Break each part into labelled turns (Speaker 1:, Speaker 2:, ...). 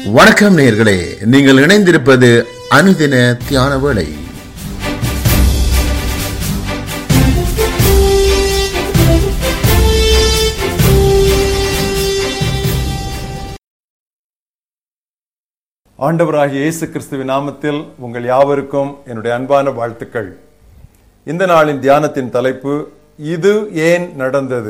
Speaker 1: வணக்கம் நேயர்களே நீங்கள் இணைந்திருப்பது அனுதின தியான வேளை
Speaker 2: ஆண்டவராகிய இயேசு கிறிஸ்துவின் நாமத்தில் உங்கள் யாவருக்கும் என்னுடைய அன்பான வாழ்த்துக்கள் இந்த நாளின் தியானத்தின் தலைப்பு இது ஏன் நடந்தது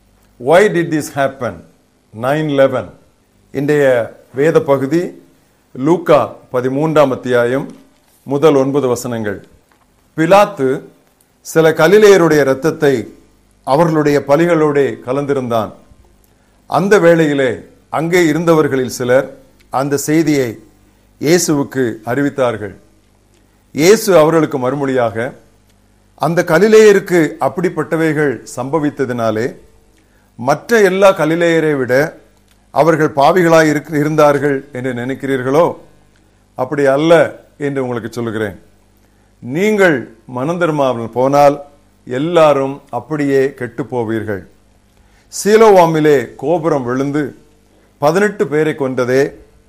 Speaker 2: why did this happen nine eleven இன்றைய வேத பகுதி லூக்கா பதிமூன்றாம் அத்தியாயம் முதல் ஒன்பது வசனங்கள் பிலாத்து சில கலிலேயருடைய இரத்தத்தை அவர்களுடைய பலிகளோடே கலந்திருந்தான் அந்த வேளையிலே அங்கே இருந்தவர்களில் சிலர் அந்த செய்தியை இயேசுவுக்கு அறிவித்தார்கள் இயேசு அவர்களுக்கு மறுமொழியாக அந்த கலிலேயருக்கு அப்படிப்பட்டவைகள் சம்பவித்ததினாலே மற்ற எல்லா கலிலேயரை விட அவர்கள் பாவிகளாய் இருக்க- இருந்தார்கள் என்று நினைக்கிறீர்களோ அப்படி அல்ல என்று உங்களுக்கு சொல்லுகிறேன் நீங்கள் மனம் திரும்பாமல் போனால் எல்லாரும் அப்படியே கெட்டுப் போவீர்கள் சீலோவாமிலே கோபுரம் விழுந்து பதினெட்டு பேரை கொண்டதே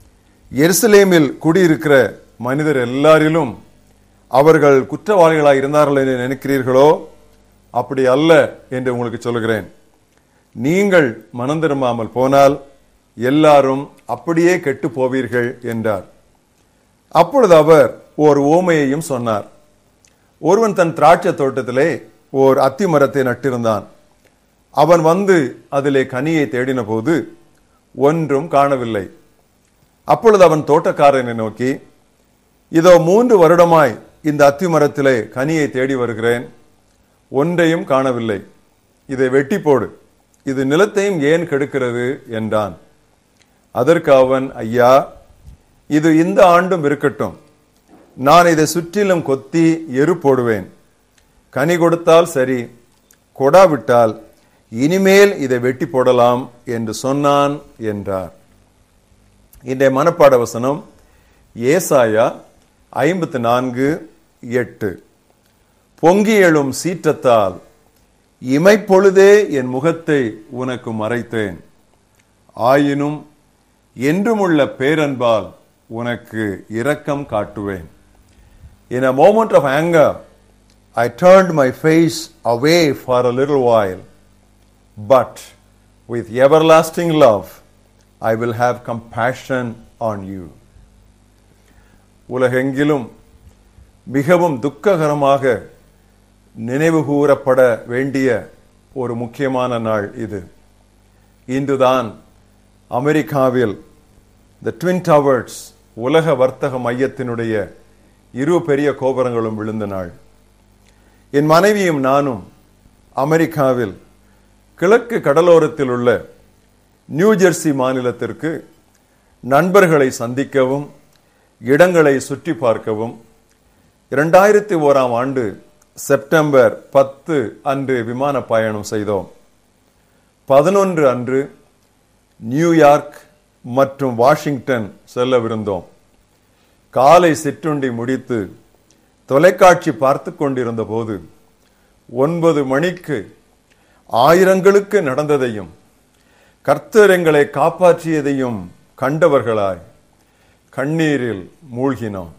Speaker 2: எருசலேமில் குடியிருக்கிற மனிதர் எல்லாரிலும் அவர்கள் குற்றவாளிகளாய் இருந்தார்கள் என்று நினைக்கிறீர்களோ அப்படி அல்ல என்று உங்களுக்கு சொல்கிறேன் நீங்கள் மனம் திரும்பாமல் போனால் எல்லாரும் அப்படியே கெட்டு போவீர்கள் என்றார் அப்பொழுது அவர் ஓர் ஓமையையும் சொன்னார் ஒருவன் தன் திராட்சை தோட்டத்திலே ஓர் அத்தி மரத்தை நட்டிருந்தான் அவன் வந்து அதிலே கனியை தேடின போது ஒன்றும் காணவில்லை அப்பொழுது அவன் தோட்டக்காரனை நோக்கி இதோ மூன்று வருடமாய் இந்த அத்தி மரத்திலே கனியை தேடி வருகிறேன் ஒன்றையும் காணவில்லை இதை வெட்டி போடு இது நிலத்தையும் ஏன் கெடுக்கிறது என்றான் அதற்கு அவன் ஐயா இது இந்த ஆண்டும் இருக்கட்டும் நான் இதை சுற்றிலும் கொத்தி எரு போடுவேன் கனி கொடுத்தால் சரி கொடாவிட்டால் இனிமேல் இதை வெட்டி போடலாம் என்று சொன்னான் என்றார் இன்றைய மனப்பாட வசனம் ஏசாயா ஐம்பத்து நான்கு எட்டு பொங்கி எழும் சீற்றத்தால் இமைப்பொழுதே என் முகத்தை உனக்கு மறைத்தேன் ஆயினும் என்றுமுள்ள பேரன்பால் உனக்கு இரக்கம் காட்டுவேன் In a moment of anger, I turned my face away for a little while, but with everlasting love, I will have compassion on you. உலகெங்கிலும் மிகவும் துக்ககரமாக நினைவு கூறப்பட வேண்டிய ஒரு முக்கியமான நாள் இது இன்றுதான் அமெரிக்காவில் த ட்வின் டவர்ஸ் உலக வர்த்தக மையத்தினுடைய இரு பெரிய கோபுரங்களும் விழுந்த நாள் என் மனைவியும் நானும் அமெரிக்காவில் கிழக்கு கடலோரத்தில் உள்ள நியூ ஜெர்சி மாநிலத்திற்கு நண்பர்களை சந்திக்கவும் இடங்களை சுற்றி பார்க்கவும் இரண்டாயிரத்தி ஓராம் ஆண்டு செப்டம்பர் பத்து அன்று விமான பயணம் செய்தோம் பதினொன்று அன்று நியூயார்க் மற்றும் வாஷிங்டன் செல்லவிருந்தோம் காலை சிற்றுண்டி முடித்து தொலைக்காட்சி பார்த்து கொண்டிருந்த போது ஒன்பது மணிக்கு ஆயிரங்களுக்கு நடந்ததையும் கர்த்தர் எங்களை காப்பாற்றியதையும் கண்டவர்களாய் கண்ணீரில் மூழ்கினோம்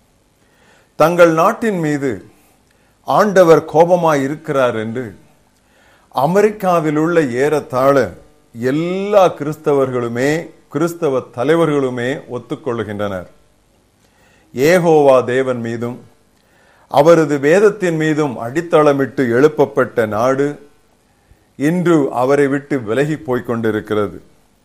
Speaker 2: தங்கள் நாட்டின் மீது ஆண்டவர் கோபமாய் இருக்கிறார் என்று அமெரிக்காவில் உள்ள ஏறத்தாழ எல்லா கிறிஸ்தவர்களுமே கிறிஸ்தவ தலைவர்களுமே ஒத்துக்கொள்கின்றனர் ஏகோவா தேவன் மீதும் அவரது வேதத்தின் மீதும் அடித்தளமிட்டு எழுப்பப்பட்ட நாடு இன்று அவரை விட்டு விலகி போய்க் கொண்டிருக்கிறது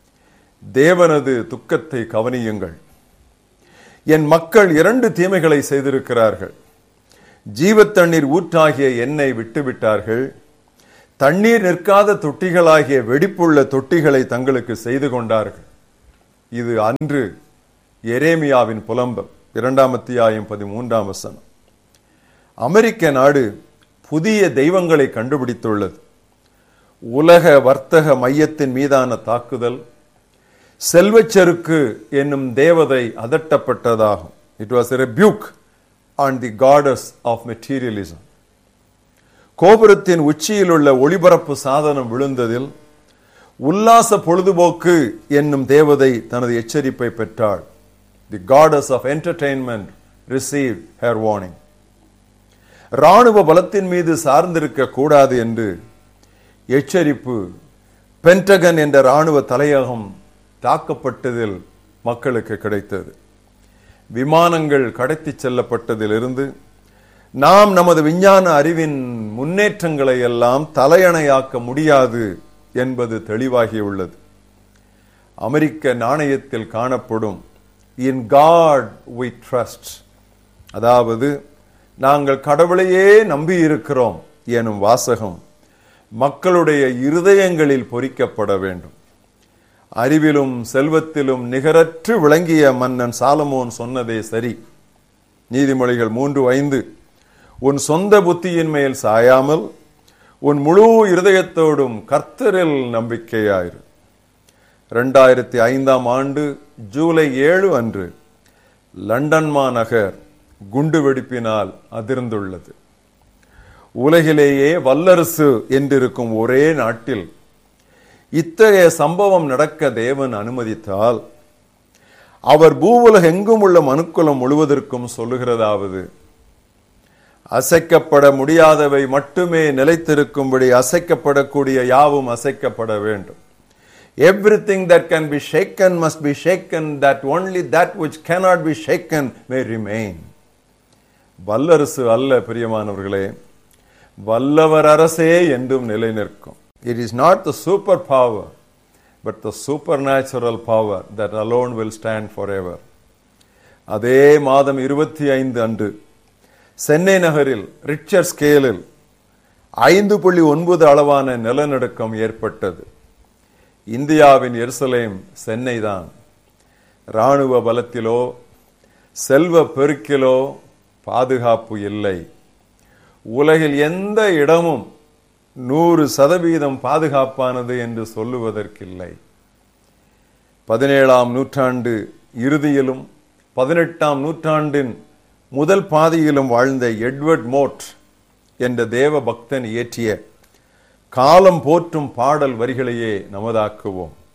Speaker 2: தேவனது துக்கத்தை கவனியுங்கள் என் மக்கள் இரண்டு தீமைகளை செய்திருக்கிறார்கள் ஜீவத்தண்ணீர் ஊற்றாகிய என்னை விட்டுவிட்டார்கள் தண்ணீர் நிற்காத தொட்டிகளாகிய வெடிப்புள்ள தொட்டிகளை தங்களுக்கு செய்து கொண்டார்கள் இது அன்று எரேமியாவின் புலம்பல் இரண்டாம் அத்தியாயம் பதிமூன்றாம் வசனம் அமெரிக்க நாடு புதிய தெய்வங்களை கண்டுபிடித்துள்ளது உலக வர்த்தக மையத்தின் மீதான தாக்குதல் செல்வச்செருக்கு என்னும் தேவதை அதட்டப்பட்டதாகும் it was rebuke on the goddess of materialism கோபுரத்தின் உச்சியில் உள்ள ஒளிபரப்பு சாதனம் விழுந்ததில் உல்லாச பொழுதுபோக்கு என்னும் தேவதை தனது எச்சரிப்பை பெற்றாள் the goddess of entertainment receive her warning ராணுவ பலத்தின் மீது சார்ந்திருக்க கூடாது என்று எச்சரிப்பு பென்டகன் என்ற ராணுவ தலையகம் தாக்கப்பட்டதில் மக்களுக்கு கிடைத்தது விமானங்கள் கடத்தி செல்லப்பட்டதிலிருந்து நாம் நமது விஞ்ஞான அறிவின் முன்னேற்றங்களை எல்லாம் தலையணையாக்க முடியாது என்பது தெளிவாகியுள்ளது அமெரிக்க நாணயத்தில் காணப்படும் இன் காட் வி ட்ரஸ்ட் அதாவது நாங்கள் கடவுளையே நம்பி இருக்கிறோம் எனும் வாசகம் மக்களுடைய இருதயங்களில் பொறிக்கப்பட வேண்டும் அறிவிலும் செல்வத்திலும் நிகரற்று விளங்கிய மன்னன் சாலமோன் சொன்னதே சரி நீதிமொழிகள் மூன்று ஐந்து உன் சொந்த புத்தியின் மேல் சாயாமல் உன் முழு இருதயத்தோடும் கர்த்தரில் நம்பிக்கையாயிரு இரண்டாயிரத்தி ஐந்தாம் ஆண்டு ஜூலை ஏழு அன்று லண்டன் மாநகர் குண்டு வெடிப்பினால் அதிர்ந்துள்ளது உலகிலேயே வல்லரசு என்றிருக்கும் ஒரே நாட்டில் இத்தகைய சம்பவம் நடக்க தேவன் அனுமதித்தால் அவர் பூவுலக எங்கும் உள்ள மனுக்குலம் முழுவதற்கும் சொல்லுகிறதாவது அசைக்கப்பட முடியாதவை மட்டுமே நிலைத்திருக்கும்படி அசைக்கப்படக்கூடிய யாவும் அசைக்கப்பட வேண்டும் everything that can be shaken must be shaken that only that which cannot be shaken may remain வல்லரசு அல்ல பிரியமானவர்களே வல்லவர் அரசே என்றும் நிலை நிற்கும் it is not the super power but the supernatural power that alone will stand forever அதே மாதம் இருபத்தி ஐந்து அன்று சென்னை நகரில் ரிச்சர் ஸ்கேலில் ஐந்து புள்ளி ஒன்பது அளவான நிலநடுக்கம் ஏற்பட்டது இந்தியாவின் எருசலேம் சென்னை தான் இராணுவ பலத்திலோ செல்வ பெருக்கிலோ பாதுகாப்பு இல்லை உலகில் எந்த இடமும் நூறு சதவீதம் பாதுகாப்பானது என்று சொல்லுவதற்கில்லை பதினேழாம் நூற்றாண்டு இறுதியிலும் பதினெட்டாம் நூற்றாண்டின் முதல் பாதியிலும் வாழ்ந்த எட்வர்ட் மோட் என்ற தேவ பக்தன் இயற்றிய காலம் போற்றும் பாடல் வரிகளையே நமதாக்குவோம்